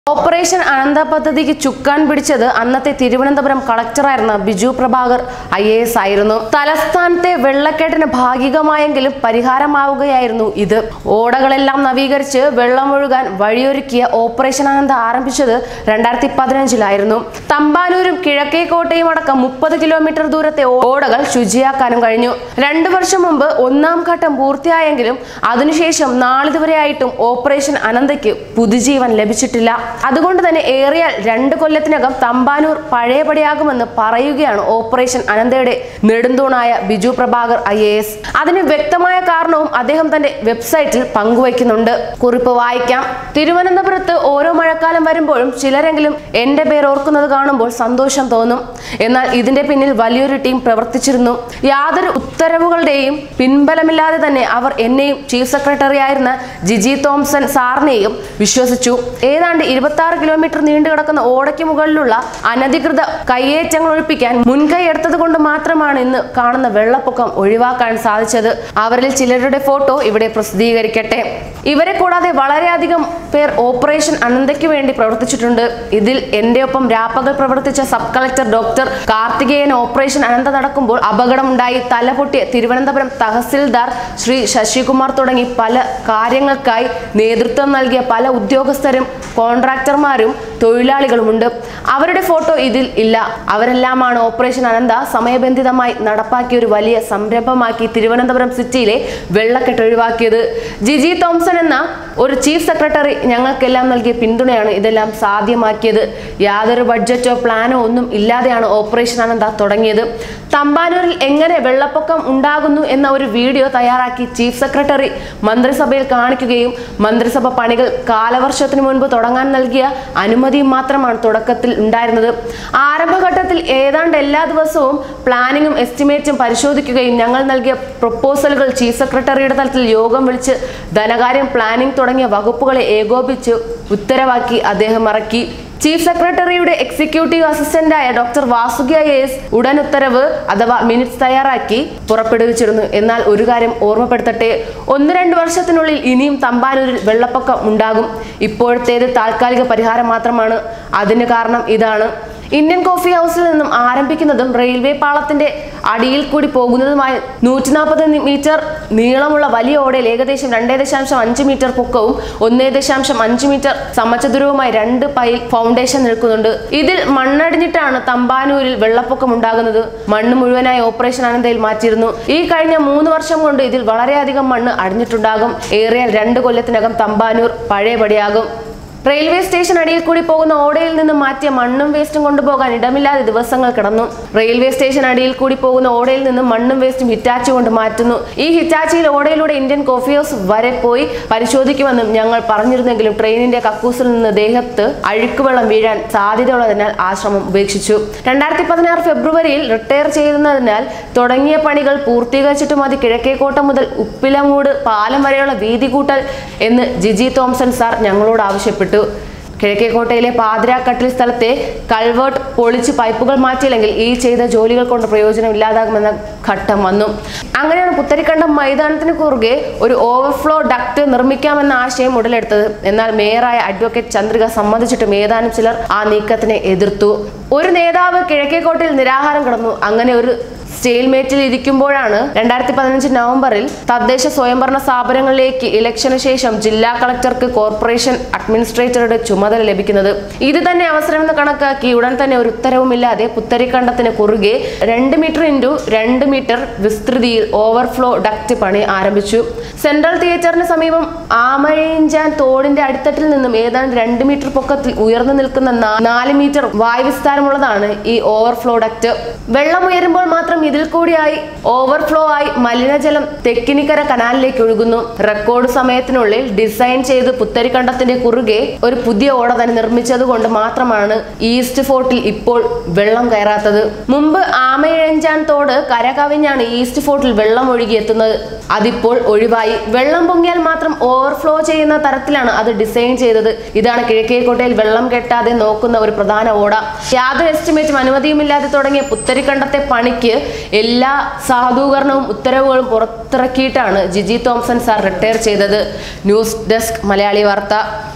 operation അനന്ത പദ്ധതിക്ക് ചുക്കാൻ പിടിച്ചത് അന്നത്തെ തിരുവനന്തപുരം കളക്ടറായിരുന്ന Biju Prabhakar I A S ആയിരുന്നു തലസ്ഥാനത്തെ വെള്ളക്കെട്ടിന് ഭാഗികമായെങ്കിലും പരിഹാരമാവുകയായിരുന്നു ഇത് ഓടകളെല്ലാം നവീകരിച്ച് വെള്ളമൊഴുകാൻ വഴിയൊരുക്കിയ ഓപ്പറേഷൻ അനന്ത ആരംഭിച്ചത് രണ്ടായിരത്തി പതിനഞ്ചിലായിരുന്നു തമ്പാനൂരും കിഴക്കേക്കോട്ടയും അടക്കം മുപ്പത് കിലോമീറ്റർ ദൂരത്തെ ഓടകൾ ശുചിയാക്കാനും കഴിഞ്ഞു രണ്ടു വർഷം മുമ്പ് ഒന്നാം ഘട്ടം പൂർത്തിയായെങ്കിലും അതിനുശേഷം നാളിതുവരെയായിട്ടും ഓപ്പറേഷൻ അനന്തയ്ക്ക് പുതുജീവൻ ലഭിച്ചിട്ടില്ല അതുകൊണ്ട് തന്നെ ഏറിയാൽ രണ്ട് കൊല്ലത്തിനകം തമ്പാനൂർ പഴയപടിയാകുമെന്ന് പറയുകയാണ് ഓപ്പറേഷൻ അനന്തയുടെ നെടുന്തൂണായ Biju Prabhakar I A S അതിന് വ്യക്തമായ കാരണവും അദ്ദേഹം തന്റെ വെബ്സൈറ്റിൽ പങ്കുവയ്ക്കുന്നുണ്ട് കുറിപ്പ് വായിക്കാം തിരുവനന്തപുരത്ത് ഓരോ മഴക്കാലം വരുമ്പോഴും ചിലരെങ്കിലും എന്റെ പേര് ഓർക്കുന്നത് കാണുമ്പോൾ സന്തോഷം തോന്നും എന്നാൽ ഇതിന്റെ പിന്നിൽ വലിയൊരു ടീം പ്രവർത്തിച്ചിരുന്നു യാതൊരു ഉത്തരവുകളുടെയും പിൻബലമില്ലാതെ തന്നെ അവർ എന്നെയും ചീഫ് സെക്രട്ടറി ആയിരുന്ന ജിജി തോംസൺ സാറിനെയും വിശ്വസിച്ചു ഏതാണ്ട് ഇരുപത്തി ആറ് കിലോമീറ്റർ നീണ്ടു കിടക്കുന്ന ഓടയ്ക്ക് മുകളിലുള്ള അനധികൃത കയ്യേറ്റങ്ങൾ ഒഴിപ്പിക്കാൻ മുൻകൈ എടുത്തത് കൊണ്ട് മാത്രമാണ് ഇന്ന് കാണുന്ന വെള്ളപ്പൊക്കം ഒഴിവാക്കാൻ സാധിച്ചത് അവരിൽ ചിലരുടെ ഫോട്ടോ ഇവിടെ പ്രസിദ്ധീകരിക്കട്ടെ ഇവരെ കൂടാതെ വളരെയധികം പേർ ഓപ്പറേഷൻ അനന്തയ്ക്ക് വേണ്ടി പ്രവർത്തിച്ചിട്ടുണ്ട് ഇതിൽ എന്റെ ഒപ്പം രാപ്പകൽ പ്രവർത്തിച്ച sub collector doctor Karthikeyan operation Anantha നടക്കുമ്പോൾ അപകടമുണ്ടായി തലപൊട്ടിയ തിരുവനന്തപുരം തഹസിൽദാർ ശ്രീ ശശികുമാർ തുടങ്ങി പല കാര്യങ്ങൾക്കായി നേതൃത്വം നൽകിയ പല ഉദ്യോഗസ്ഥരും കോൺട്രാക്ടർമാരും തൊഴിലാളികളുമുണ്ട് അവരുടെ ഫോട്ടോ ഇതിൽ ഇല്ല അവരെല്ലാമാണ് ഓപ്പറേഷൻ അനന്ത സമയബന്ധിതമായി നടപ്പാക്കിയ ഒരു വലിയ സംരംഭമാക്കി തിരുവനന്തപുരം സിറ്റിയിലെ വെള്ളക്കെട്ട് ഒഴിവാക്കിയത് ജിജി തോംസൺ എന്ന ഒരു ചീഫ് സെക്രട്ടറി ഞങ്ങൾക്കെല്ലാം നൽകിയ പിന്തുണയാണ് ഇതെല്ലാം സാധ്യമാക്കിയത് യാതൊരു ബഡ്ജറ്റോ പ്ലാനോ ഒന്നും ഇല്ലാതെയാണ് ഓപ്പറേഷൻ അനന്ത തുടങ്ങിയത് തമ്പാനൂരിൽ എങ്ങനെ വെള്ളപ്പൊക്കം ഉണ്ടാകുന്നു എന്ന ഒരു വീഡിയോ തയ്യാറാക്കി ചീഫ് സെക്രട്ടറി മന്ത്രിസഭയിൽ കാണിക്കുകയും മന്ത്രിസഭ പണികൾ കാലവർഷത്തിന് മുൻപ് തുടങ്ങാൻ നൽകിയ അനുമതിയും മാത്രമാണ് തുടക്കത്തിൽ ഉണ്ടായിരുന്നത് ആരംഭഘട്ടത്തിൽ ഏതാണ്ട് എല്ലാ ദിവസവും പ്ലാനിങ്ങും എസ്റ്റിമേറ്റും പരിശോധിക്കുകയും ഞങ്ങൾ നൽകിയ പ്രപ്പോസലുകൾ ചീഫ് സെക്രട്ടറിയുടെ തലത്തിൽ യോഗം വിളിച്ച് ധനകാര്യം പ്ലാനിംഗ് തുടങ്ങിയ വകുപ്പുകളെ ഏകോപിച്ച് ഉത്തരവാക്കി അദ്ദേഹം ഇറക്കി ചീഫ് സെക്രട്ടറിയുടെ എക്സിക്യൂട്ടീവ് അസിസ്റ്റന്റായ ഡോക്ടർ വാസുകി ഐ എസ് ഉടൻ ഉത്തരവ് അഥവാ മിനിറ്റ്സ് തയ്യാറാക്കി പുറപ്പെടുവിച്ചിരുന്നു എന്നാൽ ഒരു കാര്യം ഓർമ്മപ്പെടുത്തട്ടെ ഒന്ന് രണ്ട് വർഷത്തിനുള്ളിൽ ഇനിയും തമ്പാനൂരിൽ വെള്ളപ്പൊക്കം ഉണ്ടാകും ഇപ്പോഴത്തേത് താൽക്കാലിക പരിഹാരം മാത്രമാണ് അതിന് കാരണം ഇതാണ് ഇന്ത്യൻ കോഫി ഹൗസിൽ നിന്നും ആരംഭിക്കുന്നതും റെയിൽവേ പാളത്തിന്റെ അടിയിൽ കൂടി പോകുന്നതുമായ നൂറ്റി നാൽപ്പത് മീറ്റർ നീളമുള്ള വലിയ ഓടയിൽ ഏകദേശം രണ്ടേ ദശാംശം അഞ്ച് മീറ്റർ പൊക്കവും ഒന്നേ ദശാംശം അഞ്ച് മീറ്റർ സമചതുരവുമായി രണ്ട് പൈൽ ഫൗണ്ടേഷൻ നിൽക്കുന്നുണ്ട് ഇതിൽ മണ്ണടിഞ്ഞിട്ടാണ് തമ്പാനൂരിൽ വെള്ളപ്പൊക്കം ഉണ്ടാകുന്നത് മണ്ണ് മുഴുവനായി ഓപ്പറേഷൻ അനന്തയിൽ മാറ്റിയിരുന്നു ഈ കഴിഞ്ഞ മൂന്ന് വർഷം കൊണ്ട് ഇതിൽ വളരെയധികം മണ്ണ് അടിഞ്ഞിട്ടുണ്ടാകും ഏറിയാൽ രണ്ട് കൊല്ലത്തിനകം തമ്പാനൂർ പഴയപടിയാകും റെയിൽവേ സ്റ്റേഷൻ അടിയിൽ കൂടി പോകുന്ന ഓടയിൽ നിന്ന് മാറ്റിയ മണ്ണും വേസ്റ്റും കൊണ്ടുപോകാൻ ഇടമില്ലാതെ ദിവസങ്ങൾ കിടന്നു റെയിൽവേ സ്റ്റേഷൻ അടിയിൽ കൂടി പോകുന്ന ഓടയിൽ നിന്ന് മണ്ണും വേസ്റ്റും ഹിറ്റാച്ചി കൊണ്ട് മാറ്റുന്നു ഈ ഹിറ്റാച്ചിയിൽ ഓടയിലൂടെ ഇന്ത്യൻ കോഫി ഹൗസ് വരെ പോയി പരിശോധിക്കുമെന്നും ഞങ്ങൾ പറഞ്ഞിരുന്നെങ്കിലും ട്രെയിനിന്റെ കക്കൂസിൽ നിന്ന് ദേഹത്ത് അഴുക്കുവെള്ളം വീഴാൻ സാധ്യതയുള്ളതിനാൽ ആശ്രമം ഉപേക്ഷിച്ചു രണ്ടായിരത്തി പതിനാറ് ഫെബ്രുവരിയിൽ റിട്ടയർ ചെയ്യുന്നതിനാൽ തുടങ്ങിയ പണികൾ പൂർത്തീകരിച്ചിട്ട് മതി കിഴക്കേക്കോട്ട മുതൽ ഉപ്പിലമൂട് പാലം വരെയുള്ള വീതി കൂട്ടൽ എന്ന് ജിജി തോംസൺ സാർ ഞങ്ങളോട് ആവശ്യപ്പെട്ടു കിഴക്കേക്കോട്ടയിലെ പാതിരാക്കട്ടിൽ സ്ഥലത്തെ കൾവേർട്ട് പൊളിച്ച് പൈപ്പുകൾ മാറ്റിയില്ലെങ്കിൽ ഈ ചെയ്ത ജോലികൾ കൊണ്ട് പ്രയോജനം ഇല്ലാതാകുമെന്ന ഘട്ടം വന്നു അങ്ങനെയാണ് പുത്തരിക്കണ്ടം മൈതാനത്തിന് കുറുകെ ഒരു ഓവർഫ്ലോ ഡക്ട് നിർമ്മിക്കാമെന്ന ആശയം ഉടലെടുത്തത് എന്നാൽ മേയറായ അഡ്വക്കേറ്റ് ചന്ദ്രിക സമ്മതിച്ചിട്ടും ഏതാനും ചിലർ ആ നീക്കത്തിനെ എതിർത്തു ഒരു നേതാവ് കിഴക്കേക്കോട്ടയിൽ നിരാഹാരം കിടന്നു അങ്ങനെ ഒരു സ്റ്റേൽമേറ്റിൽ ഇരിക്കുമ്പോഴാണ് രണ്ടായിരത്തി പതിനഞ്ച് നവംബറിൽ തദ്ദേശ സ്വയംഭരണ സ്ഥാപനങ്ങളിലേക്ക് ഇലക്ഷന് ശേഷം ജില്ലാ കളക്ടർക്ക് കോർപ്പറേഷൻ അഡ്മിനിസ്ട്രേറ്ററുടെ ചുമതല ലഭിക്കുന്നത് ഇത് തന്നെ അവസരമെന്ന് കണക്കാക്കി ഉടൻ തന്നെ ഒരു ഉത്തരവുമില്ലാതെ പുത്തരിക്കണ്ടത്തിന് കുറുകെ രണ്ട് മീറ്റർ ഇൻറ്റു രണ്ട് മീറ്റർ വിസ്തൃതിയിൽ ഓവർഫ്ലോ ഡക്റ്റ് പണി ആരംഭിച്ചു സെൻട്രൽ തിയേറ്ററിന് സമീപം ആമഴയിഞ്ചാൻ തോടിന്റെ അടിത്തട്ടിൽ നിന്നും ഏതാണ്ട് രണ്ട് മീറ്റർ പൊക്കത്തിൽ ഉയർന്നു നിൽക്കുന്ന നാ- നാല് മീറ്റർ വായുവിസ്താരമുള്ളതാണ് ഈ ഓവർഫ്ലോ ഡക്റ്റ് വെള്ളം ഉയരുമ്പോൾ മാത്രം ഇതിൽ കൂടിയായി ഓവർഫ്ലോ ആയി മലിനജലം തെക്കിനിക്കര കനാലിലേക്ക് ഒഴുകുന്നു റെക്കോർഡ് സമയത്തിനുള്ളിൽ ഡിസൈൻ ചെയ്ത് പുത്തരിക്കണ്ടത്തിന്റെ കുറുകെ ഒരു പുതിയ ഓട തന്നെ നിർമ്മിച്ചത് കൊണ്ട് മാത്രമാണ് ഈസ്റ്റ് ഫോർട്ടിൽ ഇപ്പോൾ വെള്ളം കയറാത്തത് മുമ്പ് ആമയിഴഞ്ചാൻ തോട് കരകവിഞ്ഞാണ് ഈസ്റ്റ് ഫോർട്ടിൽ വെള്ളം ഒഴുകിയെത്തുന്നത് അതിപ്പോൾ ഒഴിവായി വെള്ളം പൊങ്ങിയാൽ മാത്രം ഓവർഫ്ലോ ചെയ്യുന്ന തരത്തിലാണ് അത് ഡിസൈൻ ചെയ്തത് ഇതാണ് കിഴക്കേക്കോട്ടയിൽ വെള്ളം കെട്ടാതെ നോക്കുന്ന ഒരു പ്രധാന ഓട യാതൊരു എസ്റ്റിമേറ്റും അനുമതിയുമില്ലാതെ തുടങ്ങിയ പുത്തരിക്കണ്ടത്തെ പണിക്ക് എല്ലാ സാധൂകരണവും ഉത്തരവുകളും പുറത്തിറക്കിയിട്ടാണ് ജിജി തോംസൺ സാർ റിട്ടയർ ചെയ്തത് ന്യൂസ് ഡെസ്ക് മലയാളി വാർത്ത